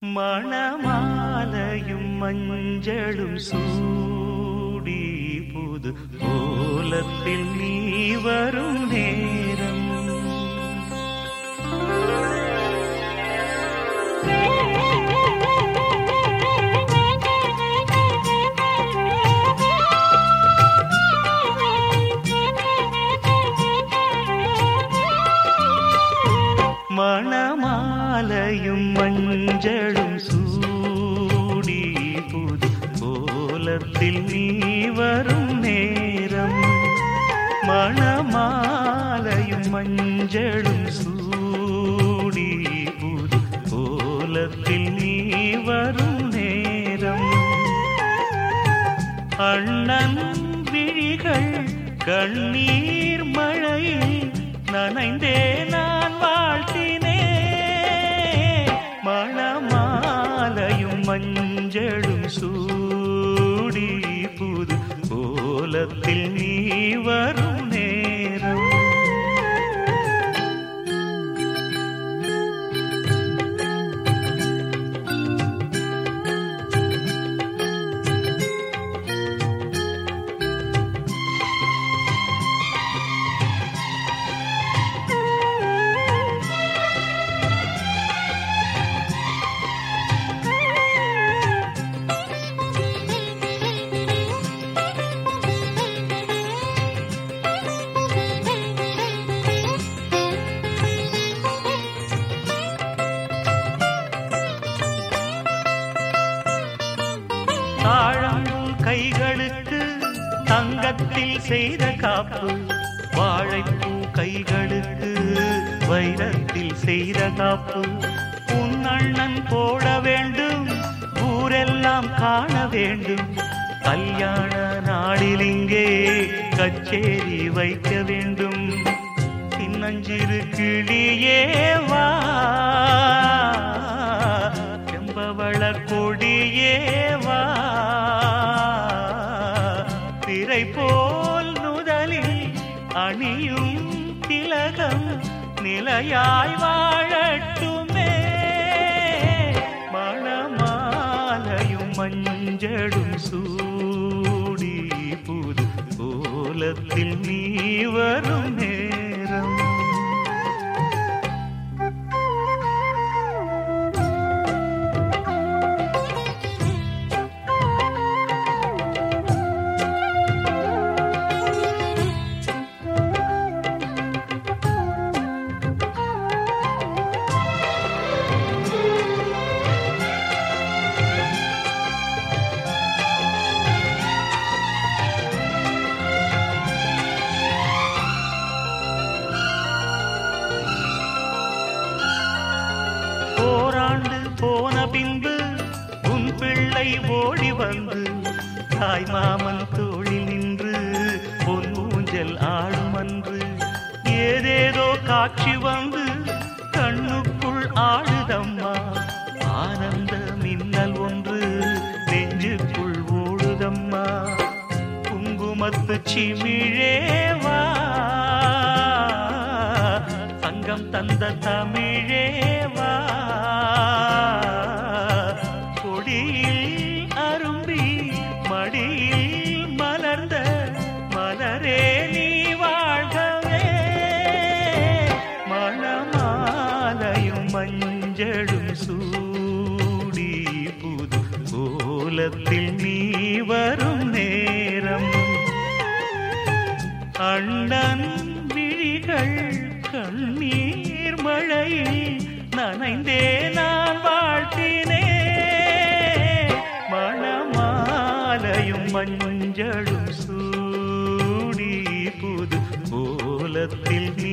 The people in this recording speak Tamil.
மணமாலையும் மஞ்சளும் சூடி புது கோலத்தில் நீ வரும் நேரம் மணமாலையும் மஞ்சளும் சூடி புது கோலத்தில் நீ வரும் நேரம் மணமாலையும் மஞ்சளும் சூடி புது கோலத்தில் நீ வரும் நேரம் அண்ணன் விழிகள் கண்ணீர் மழையில் நனைந்தே நான் வாழ்த்தினே மணமாலையும் மஞ்சளும் சூடி புது கோலத்தில் நீ வரும் நேரம் தாழம்பூ கைகளுக்கு தங்கத்தில் செய்த காப்பு வாழைப்பூ கைகளுக்கு வைரத்தில் செய்த காப்பு உன் அண்ணன் போட வேண்டும் ஊரெல்லாம் காண வேண்டும் கல்யாண நாளில் இங்கே கச்சேரி வைக்க வேண்டும் சின்னஞ்சிறு கிளியே வா செம்பவள கொடியே வா திரை போல் நுதலில் அணியும் திலகம் நிலையாய் வாழட்டுமே மணமாலையும் மஞ்சளும் சூடி புது கோலத்தில் நீ வரும் நேரம் ஓராண்டு போன பின்பு உன் பிள்ளை ஓடி வந்து தாய் மாமன் தோளில் நின்று பொன் ஊஞ்சல் ஆடும் அன்று ஏதேதோ காட்சி வந்து கண்ணுக்குள் ஆடுதம்மா ஆனந்த மின்னல் ஒன்று நெஞ்சுக்குள் ஓடுதம்மா குங்குமத்து சிமிழேவா சங்கம் தந்த தமிழேவா கொடியில் அரும்பி மடியில் மலர்ந்த மலரே நீ வாழ்கவே மணமாலையும் மஞ்சளும் சூடி புது கோலத்தில் நீ வரும் நேரம் அண்ணன் விழிகள் கண்ணீர் மழையில் நனைந்தே நான் வாழ்த்தினே மணமாலையும் மஞ்சளும் சூடி புது கோலத்தில்